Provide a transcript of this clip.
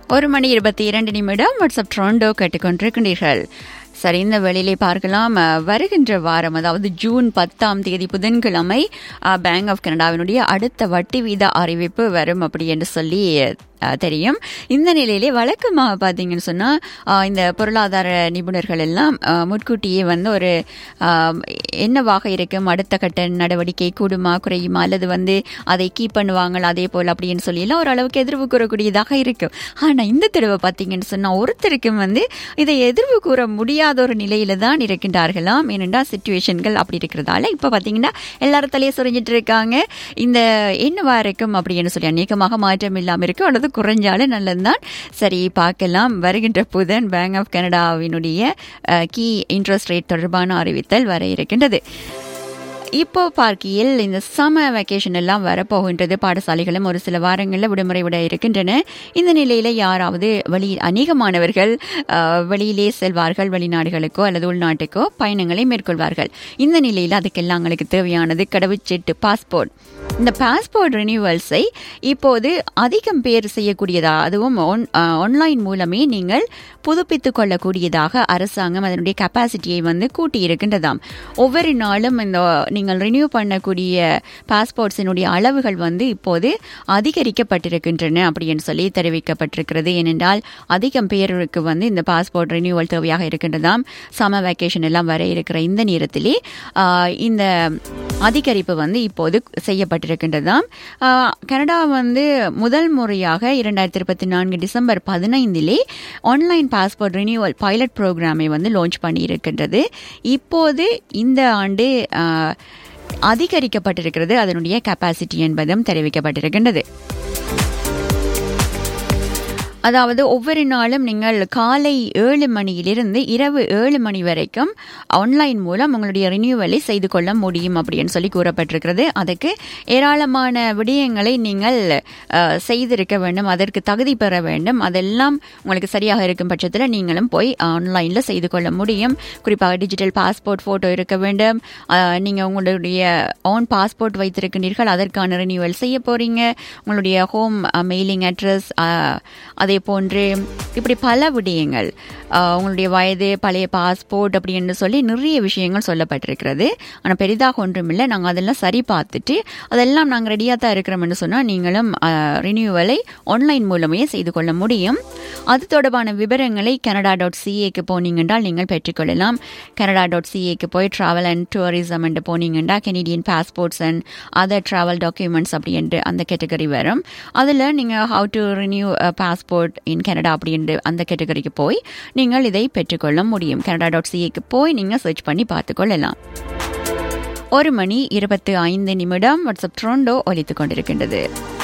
ஒரு மணி இருபத்தி இரண்டு நிமிடம் வாட்ஸ்அப் ட்ரோண்டோ கேட்டுக்கொண்டிருக்கின்றீர்கள் சரி இந்த வேளையிலே பார்க்கலாம் அஹ், வருகின்ற வாரம் அதாவது ஜூன் பத்தாம் தேதி புதன்கிழமை பேங்க் ஆஃப் கனடாவினுடைய அடுத்த வட்டி வீத அறிவிப்பு வரும் அப்படி என்று சொல்லி அஹ், தெரியும் இந்த நிலையிலே வழக்கமாக பார்த்தீங்கன்னு சொன்னால் இந்த பொருளாதார நிபுணர்கள் எல்லாம் அஹ், முன்கூட்டியே வந்து ஒரு அஹ், என்னவாக இருக்கும் அடுத்த கட்ட நடவடிக்கை கூடுமா குறையுமா அல்லது வந்து அதை கீப் பண்ணுவாங்களா அதே போல் அப்படின்னு சொல்லி எல்லாம் ஓரளவுக்கு எதிர்வு கூறக்கூடியதாக இருக்கும் ஆனால் இந்த தடவை பார்த்தீங்கன்னு சொன்னால் ஒருத்தருக்கும் வந்து இதை எதிர்வு கூற முடியாத ஒரு நிலையில தான் இருக்கின்றார்களாம் ஏனென்றால் சுச்சுவேஷன்கள் அப்படி இருக்கிறதால இப்போ பார்த்தீங்கன்னா எல்லாரும் தலையை சொரிஞ்சிட்டு இருக்காங்க இந்த என்னவா இருக்கும் அப்படின்னு சொல்லி அநேகமாக மாற்றம் இல்லாமல் இருக்கும் அல்லது குறைஞ்சாலும் நல்லதுதான் சரி பார்க்கலாம் வருகின்ற புதன் பேங்க் ஆஃப் கனடாவினுடைய கீ இன்ட்ரெஸ்ட் ரேட் தொடர்பான அறிவித்தல் வர இருக்கின்றது இப்போ பார்க்கையில் இந்த சம்மர் வெக்கேஷன் எல்லாம் வரப்போகின்றது பாடசாலைகளும் ஒரு சில வாரங்களில் விடுமுறை விட இருக்கின்றன இந்த நிலையில யாராவது வெளி அநேகமானவர்கள் அஹ், வெளியிலே செல்வார்கள் வெளிநாடுகளுக்கோ அல்லது உள்நாட்டுக்கோ பயணங்களை மேற்கொள்வார்கள் இந்த நிலையில் அதுக்கெல்லாம் எங்களுக்கு தேவையானது கடவுச்சீட்டு பாஸ்போர்ட் இந்த பாஸ்போர்ட் ரினியூவல்ஸை இப்போது அதிகம் பேர் செய்யக்கூடியதா அதுவும் ஆன்லைன் மூலமே நீங்கள் புதுப்பித்துக் கொள்ளக்கூடியதாக அரசாங்கம் அதனுடைய கெப்பாசிட்டியை வந்து கூட்டி இருக்கின்றதாம் ஒவ்வொரு நாளும் இந்த நீங்கள் ரினியூ பண்ணக்கூடிய பாஸ்போர்ட்ஸினுடைய அளவுகள் வந்து இப்போது அதிகரிக்கப்பட்டிருக்கின்றன அப்படின்னு சொல்லி தெரிவிக்கப்பட்டிருக்கிறது ஏனென்றால் அதிகம் பேருக்கு வந்து இந்த பாஸ்போர்ட் ரினியூவல் தேவையாக இருக்கின்றதாம் சம்மர் வெக்கேஷன் எல்லாம் வர இருக்கிற இந்த நேரத்திலே ஆஹ், இந்த அதிகரிப்பு வந்து இப்போது செய்யப்பட்டிருக்கின்றதாம் ஆஹ், கனடா வந்து முதல் முறையாக இரண்டாயிரத்தி இருபத்தி நான்கு டிசம்பர் பதினைந்திலே ஆன்லைன் பாஸ்போர்ட் ரினியூவல் பைலட் ப்ரோக்ராமை வந்து லான்ச் பண்ணியிருக்கின்றது இப்போது இந்த ஆண்டு ஆஹ், அதிகரிக்கப்பட்டிருக்கிறது அதனுடைய கெப்பாசிட்டி என்பதும் தெரிவிக்கப்பட்டிருக்கின்றது அதாவது ஒவ்வொரு நாளும் நீங்கள் காலை ஏழு மணியிலிருந்து இரவு ஏழு மணி வரைக்கும் ஆன்லைன் மூலம் உங்களுடைய ரினியூவலை செய்து கொள்ள முடியும் அப்படின்னு சொல்லி கூறப்பட்டிருக்கிறது அதுக்கு ஏராளமான விடயங்களை நீங்கள் அஹ், செய்திருக்க வேண்டும் அதற்கு தகுதி பெற வேண்டும் அதெல்லாம் உங்களுக்கு சரியாக இருக்கும் பட்சத்தில் நீங்களும் போய் ஆன்லைனில் செய்து கொள்ள முடியும் குறிப்பாக டிஜிட்டல் பாஸ்போர்ட் ஃபோட்டோ இருக்க வேண்டும் அஹ், நீங்கள் உங்களுடைய ஓன் பாஸ்போர்ட் வைத்திருக்கின்றீர்கள் அதற்கான ரினியூவல் செய்ய போறீங்க உங்களுடைய ஹோம் மெயிலிங் அட்ரஸ் அதே போன்று இப்படி பல விடயங்கள் அஹ், உங்களுடைய வயது பழைய பாஸ்போர்ட் அப்படின்னு சொல்லி நிறைய விஷயங்கள் சொல்லப்பட்டிருக்கிறது ஆனால் பெரிதாக ஒன்றுமில்லை நாங்கள் அதெல்லாம் சரி பார்த்துட்டு அதெல்லாம் நாங்கள் ரெடியாக தான் இருக்கிறோம்னு சொன்னால் நீங்களும் ரினியூவலை ஆன்லைன் மூலமே செய்து கொள்ள முடியும் அது தொடர்பான விவரங்களை கனடா டாட் சிஏக்கு போனீங்கன்றால் நீங்கள் பெற்றுக்கொள்ளலாம் கனடா டாட் சிஏக்கு போய் ட்ராவல் அண்ட் டூரிசம் என்று போனீங்கன்னா Canadian passports and other travel documents அப்படின்ட்டு அந்த கேட்டகரி வரும் அதில் நீங்கள் how to renew passport in Canada அப்படின்ட்டு அந்த கேட்டகரிக்கு போய் நீங்கள் இதை பெற்றுக்கொள்ள முடியும் கனடா டாட் சிஏக்கு போய் நீங்கள் சர்ச் பண்ணி பார்த்துக்கொள்ளலாம் ஒரு மணி இருபத்து ஐந்து நிமிடம் வாட்ஸ்அப் ட்ரோண்டோ ஒலித்துக் கொண்டிருக்கின்றது